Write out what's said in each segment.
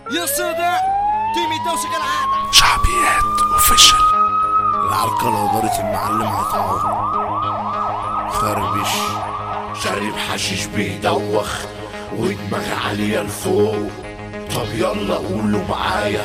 يا صدع تيمي توسك العادة شعبيات اوفيشال العركة لو دارت المعلم هيتعور خربش شارب حشيش بيدوخ ودماغي عالية لفوق طب يلا قولوا معايا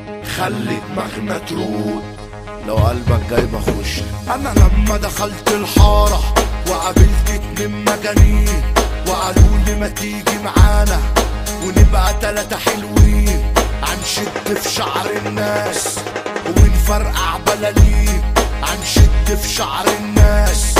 خلي دماغنا تروق لو قلبك جاي بخش انا لما دخلت الحارة وقابلت اتنين مجانين وقالوا لي ما تيجي معانا ونبقى تلاتة حلوين هنشد في شعر الناس ونفرقع بلالين هنشد في شعر الناس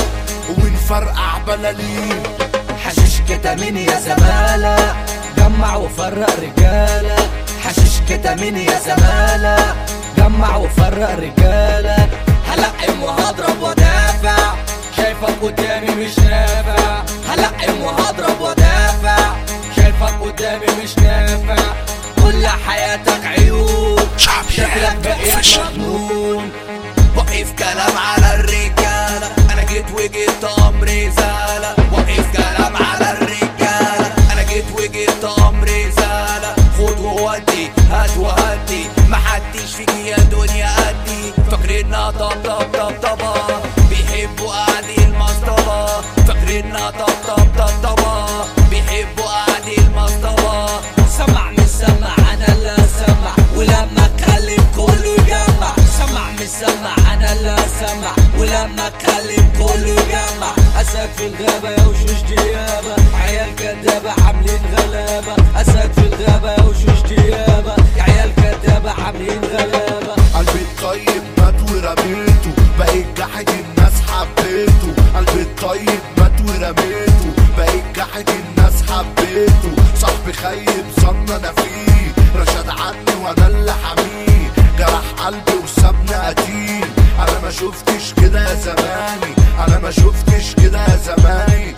ونفرقع بلالين حشيش كتامين يا زمالة جمع وفرق رجالة حشيش كتامين يا زمالة جمع وفرق رجالة هلقم وهضرب ودافع شايفك قدامي مش نافع هلقم وهضرب ودافع شايفك قدامي مش نافع كل حياتك عيوب شعبيات شكلك بقيت اوفيشال مجنون وقف كلام على الرجالة أنا جيت وجبت أمري زالة وقف كلام على الرجالة أنا جيت وجبت أمري زالة خد وودي هات وهدي محدش فيك يا دنيا قدي فاكرينها طب طب طب طبا بيحبوا قعدي المصطبة فاكرينها طب طب طب طبا بيحبوا قعدي المصطبة سمع مش سمع أنا اللي سمع ولما اتكلم كله يجمع سمع مش سمع انا اللي سمع ولما اتكلم كله يجمع اسد في الغابه يا وشوش ديابه عيال كدابه عاملين غلابه اسد في الغابه يا وشوش ديابه عيال كدابه عاملين غلابه قلبي الطيب مات ورميته بقيت جحد الناس حبيته قلبي الطيب مات ورميته بقيت جحد الناس حبيته صاحبي خيب ظن انا فيه رشد عني وانا اللي حميه جرح قلبي وسابني قتيل انا ما شفتش كده يا زماني انا ما شفتش كده يا زماني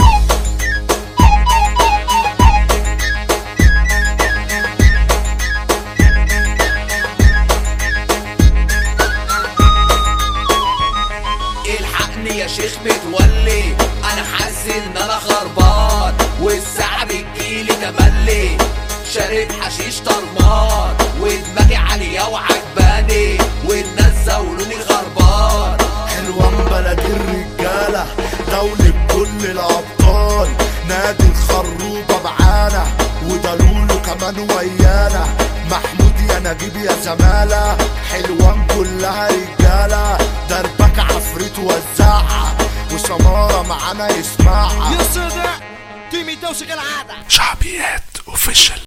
الحقني يا شيخ متولي انا حاسس ان انا خربان والساعه بتجيلي تملي شارب حشيش طرمان ودماغي عاليه وعجباني والناس زولوني غربان حلوان بلد الرجالة دولة كل الأبطال نادي الخروبة معانا وده لولو كمان ويانا محمود يا نجيب يا زمالة حلوان كلها رجالة دربك عفريت وزعها وسمارة معانا يسمعها يا صدع تيمي توسك العادة شعبيات اوفيشال